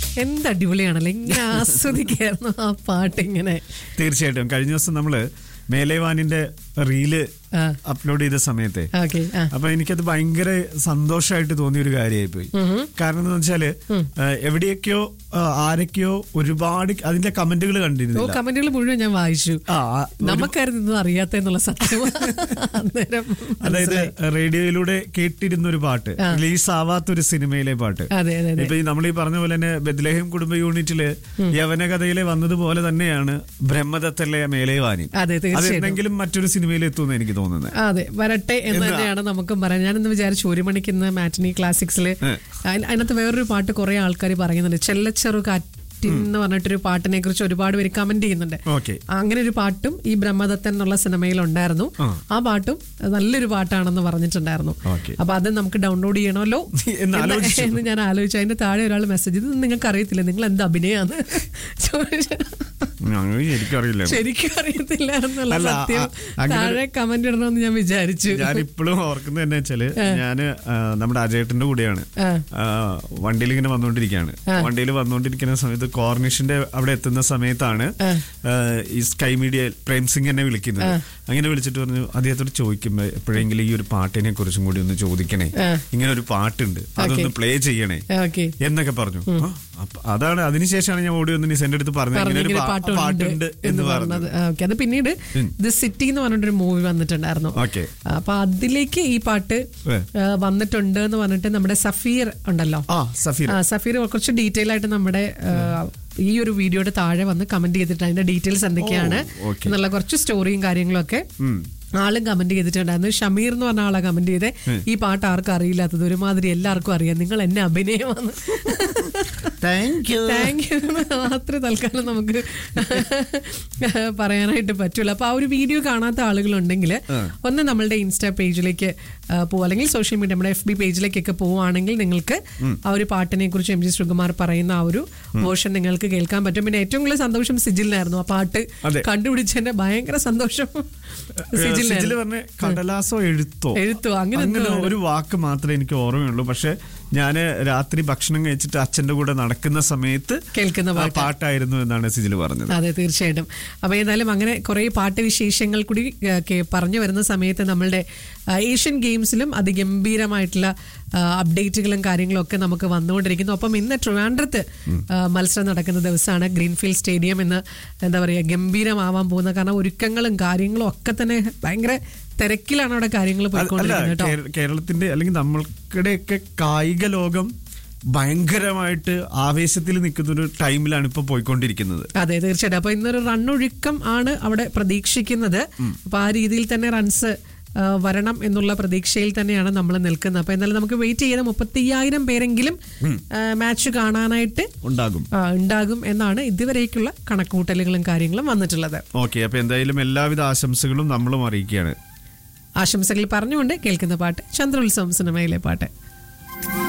എന്ത് അടിപൊളിയാണല്ലോ ഇങ്ങനെ ആസ്വദിക്കായിരുന്നു ആ പാട്ട് ഇങ്ങനെ തീർച്ചയായിട്ടും കഴിഞ്ഞ ദിവസം നമ്മള് മേലേവാനിന്റെ റീല് ആ. അപ്ലോഡ് ചെയ്ത സമയത്തെ ഓക്കെ ആ അപ്പൊ എനിക്കത് ഭയങ്കര സന്തോഷമായിട്ട് തോന്നിയ ഒരു കാര്യമായി പോയി കാരണം എന്ന് വെച്ചാല് ആ, എവിടെയൊക്കെയോ ആ, ആരൊക്കെയോ ഒരുപാട് അതിന്റെ കമന്റുകൾ ഓ കണ്ടിരുന്നില്ല കമന്റുകൾ മുഴുവൻ ഞാൻ വായിച്ചു ആ, ആ, ഒരു- നമുക്കായിരുന്നു ഇതൊന്നും അറിയാത്ത എന്നുള്ള സത്യം അന്നേരം അതായത് മനസ്സിലായി. റേഡിയോയിലൂടെ കേട്ടിരുന്ന ഒരു പാട്ട് റിലീസ് ആവാത്ത ഒരു സിനിമയിലെ പാട്ട് അതെ അതെ അതെ ഇപ്പൊ ഈ നമ്മൾ ഈ പറഞ്ഞ പോലെ തന്നെ ബദ്ലഹേം കുടുംബ യൂണിറ്റില് യവന കഥയിലെ വന്നതുപോലെ തന്നെയാണ് ബ്രഹ്മദത്തല്ലേ മേലേവാനി അതെ അത് തീർച്ചയായിട്ടും എന്തെങ്കിലും മറ്റൊരു സിനിമയിൽ എത്തുമെന്ന് എനിക്ക് തോന്നുന്നത് അതെ വരട്ടെ എന്ന് തന്നെയാണ് നമുക്കും പറയാം ഞാനിന്ന് വിചാരിച്ചു ഒരു മണിക്ക് ഇന്ന് മാറ്റിനി ക്ലാസിക്സില് അതി- അതിനകത്ത് വേറൊരു പാട്ട് കുറെ ആൾക്കാർ പറയുന്നുണ്ട് ചെല്ലച്ചെറു കാറ്റിൻ എന്ന് പറഞ്ഞിട്ടൊരു പാട്ടിനെ കുറിച്ച് ഒരുപാട് പേര് കമന്റ് ചെയ്യുന്നുണ്ട് ഓക്കെ അങ്ങനെ ഒരു പാട്ടും ഈ ബ്രഹ്മദത്തൻ എന്നുള്ള സിനിമയിൽ ഉണ്ടായിരുന്നു ആ പാട്ടും നല്ലൊരു പാട്ടാണെന്ന് പറഞ്ഞിട്ടുണ്ടായിരുന്നു ഓക്കെ. അപ്പൊ അത് നമുക്ക് ഡൗൺലോഡ് ചെയ്യണമല്ലോ എന്ന് എന്ന് ആലോചിച്ചു. എന്ന് ഞാൻ ആലോചിച്ചു അതിന്റെ താഴെ ഒരാൾ മെസ്സേജ് ഇത് നിങ്ങൾക്ക് അറിയത്തില്ല നിങ്ങൾ എന്ത് അഭിനയാന്ന് ചോദിച്ചു. അങ്ങനെ എനിക്കറിയില്ല ശരിക്കും അറിയത്തില്ല എന്നുള്ള അല്ല, സത്യം അ- അങ്ങനെ താഴെ കമന്റ് ഇടണമെന്ന് ഞാൻ വിചാരിച്ചു ഞാൻ ഇപ്പോഴും ഓർക്കുന്നത് തന്നെ വെച്ചാല് ഞാന് ആ, നമ്മുടെ അജയേട്ടന്റെ കൂടെയാണ് ആ. വണ്ടിയിൽ ഇങ്ങനെ വന്നുകൊണ്ടിരിക്കുകയാണ് വണ്ടിയിൽ വന്നുകൊണ്ടിരിക്കുന്ന സമയത്ത് കോർണിഷിന്റെ അവിടെ എത്തുന്ന സമയത്താണ് ആ, ഈ സ്കൈ മീഡിയ പ്രേം സിംഗ് എന്നെ വിളിക്കുന്നത് അങ്ങനെ വിളിച്ചിട്ട് പറഞ്ഞു അദ്ദേഹത്തോട് ചോദിക്കുമ്പോ എപ്പോഴെങ്കിലും ഈ ഒരു പാട്ടിനെ കുറിച്ചും കൂടി ഒന്ന് ചോദിക്കണേ ഇങ്ങനെ ഒരു പാട്ടുണ്ട് അതൊന്ന് പ്ലേ ചെയ്യണേ ഓക്കെ എന്നൊക്കെ പറഞ്ഞു ആ, അപ്പൊ അതാണ് അതിനുശേഷമാണ് ഞാൻ ഓടി വന്ന് നിസന്റെ അടുത്ത് പറഞ്ഞത് ഇങ്ങനെ ഒരു പറഞ്ഞിങ്ങനെ പാ- പാട്ടുണ്ട് പാട്ടുണ്ട് എന്ന് പറഞ്ഞു പറഞ്ഞത് ഓക്കെ അത് പിന്നീട് ദ സിറ്റി എന്ന് പറഞ്ഞിട്ടൊരു മൂവി വന്നിട്ടുണ്ടായിരുന്നു ഓക്കെ അപ്പൊ അതിലേക്ക് ഈ പാട്ട് ഏ. ആ, വന്നിട്ടുണ്ട് എന്ന് പറഞ്ഞിട്ട് നമ്മുടെ സഫീർ ഉണ്ടല്ലോ ആ സഫീർ ആ, സഫീർ കുറച്ച് ഡീറ്റെയിൽ ആയിട്ട് നമ്മുടെ ആ, ഈ ഒരു വീഡിയോയുടെ താഴെ വന്ന് കമന്റ് ചെയ്തിട്ട് അതിന്റെ ഡീറ്റെയിൽസ് എന്തൊക്കെയാണ് ഓ, okay. എന്നുള്ള കുറച്ച് സ്റ്റോറിയും കാര്യങ്ങളും ഒക്കെ ആളും കമന്റ് ചെയ്തിട്ടുണ്ടായിരുന്നു ഷമീർ എന്ന് പറഞ്ഞ ആളെ കമന്റ് ചെയ്തേ ഈ പാട്ട് ആർക്കും അറിയില്ലാത്തത് ഒരുമാതിരി എല്ലാവർക്കും അറിയാം നിങ്ങൾ എന്നെ അഭിനയമാണ് താങ്ക് യു താങ്ക് യു മാത്രമേ തൽക്കാലം നമുക്ക് പറയാനായിട്ട് പറ്റൂല അപ്പൊ ആ ഒരു വീഡിയോ കാണാത്ത ആളുകളുണ്ടെങ്കിൽ ഒന്ന് നമ്മളുടെ ഇൻസ്റ്റാ പേജിലേക്ക് പോവുക അല്ലെങ്കിൽ സോഷ്യൽ മീഡിയ നമ്മുടെ എഫ് ബി പേജിലേക്കൊക്കെ പോവുകയാണെങ്കിൽ നിങ്ങൾക്ക് ആ ഒരു പാട്ടിനെ കുറിച്ച് എം ജി ശ്രീകുമാർ പറയുന്ന ആ ഒരു വേർഷൻ നിങ്ങൾക്ക് കേൾക്കാൻ പറ്റും പിന്നെ ഏറ്റവും കൂടുതൽ സന്തോഷം സിജിലിനായിരുന്നു ആ പാട്ട് അതെ. കണ്ടുപിടിച്ചതിന്റെ ഭയങ്കര സന്തോഷം സിജില് സിജിലിനായിരുന്നു പറഞ്ഞ കടലാസോ എഴുത്തോ എഴുത്തോ അങ്ങനെ അങ്ങനെ എന്തോ ആണ്. ഒരു വാക്ക് മാത്രമേ എനിക്ക് ഓർമ്മയുള്ളൂ പക്ഷെ ഞാന് രാത്രി ഭക്ഷണം കഴിച്ചിട്ട് അച്ഛന്റെ കൂടെ നടക്കുന്ന സമയത്ത് കേൾക്കുന്ന ആ പാട്ട് പാട്ടായിരുന്നു എന്നാണ് സിജിൽ പറഞ്ഞത് അതെ തീർച്ചയായിട്ടും അപ്പൊ ഏതായാലും അങ്ങനെ കുറെ പാട്ട് വിശേഷങ്ങൾ കൂടി ആ, കേ- പറഞ്ഞു വരുന്ന സമയത്ത് നമ്മളുടെ ആ, ഏഷ്യൻ ഗെയിംസിലും അതിഗംഭീരമായിട്ടുള്ള ആ, അപ്ഡേറ്റുകളും കാര്യങ്ങളും ഒക്കെ നമുക്ക് വന്നുകൊണ്ടിരിക്കുന്നു ഒപ്പം ഇന്ന് ട്രിവാൻഡ്രത്ത് ആ, മത്സരം നടക്കുന്ന ദിവസമാണ് ഗ്രീൻഫീൽഡ് സ്റ്റേഡിയം എന്ന് എന്താ പറയുക ഗംഭീരമാവാൻ പോകുന്നത് കാരണം ഒരുക്കങ്ങളും കാര്യങ്ങളും ഒക്കെ തന്നെ ഭയങ്കര തിരക്കിലാണ് അവിടെ കാര്യങ്ങൾ അല്ല പോയിക്കൊണ്ടിരിക്കുന്നത് കേട്ടോ കേര- കേരളത്തിന്റെ അല്ലെങ്കിൽ നമ്മൾക്കിടെയൊക്കെ കായിക ലോകം ഭയങ്കരമായിട്ട് ആവേശത്തിൽ നിൽക്കുന്ന ഒരു ടൈമിലാണ് ഇപ്പൊ പോയിക്കൊണ്ടിരിക്കുന്നത് അതെ തീർച്ചയായിട്ടും അപ്പൊ ഇന്നൊരു റണ്ണൊഴുക്കം ആണ് അവിടെ പ്രതീക്ഷിക്കുന്നത് അപ്പൊ ആ രീതിയിൽ തന്നെ റൺസ് ആ, വരണം എന്നുള്ള പ്രതീക്ഷയിൽ തന്നെയാണ് നമ്മൾ നിൽക്കുന്നത് അപ്പൊ എന്നാലും നമുക്ക് വെയിറ്റ് ചെയ്ത് മുപ്പത്തിയ്യായിരം പേരെങ്കിലും മാച്ച് കാണാനായിട്ട് ഉണ്ടാകും ആ, ഉണ്ടാകും എന്നാണ് ഇതുവരേക്കുള്ള കണക്കുകൂട്ടലുകളും കാര്യങ്ങളും വന്നിട്ടുള്ളത് ഓക്കെ അപ്പൊ എന്തായാലും എല്ലാവിധ ആശംസകളും നമ്മളും അറിയിക്കുകയാണ് ആശംസകൾ പറഞ്ഞുകൊണ്ട് കേൾക്കുന്ന പാട്ട് ചന്ദ്രോത്സവം സിനിമയിലെ പാട്ട്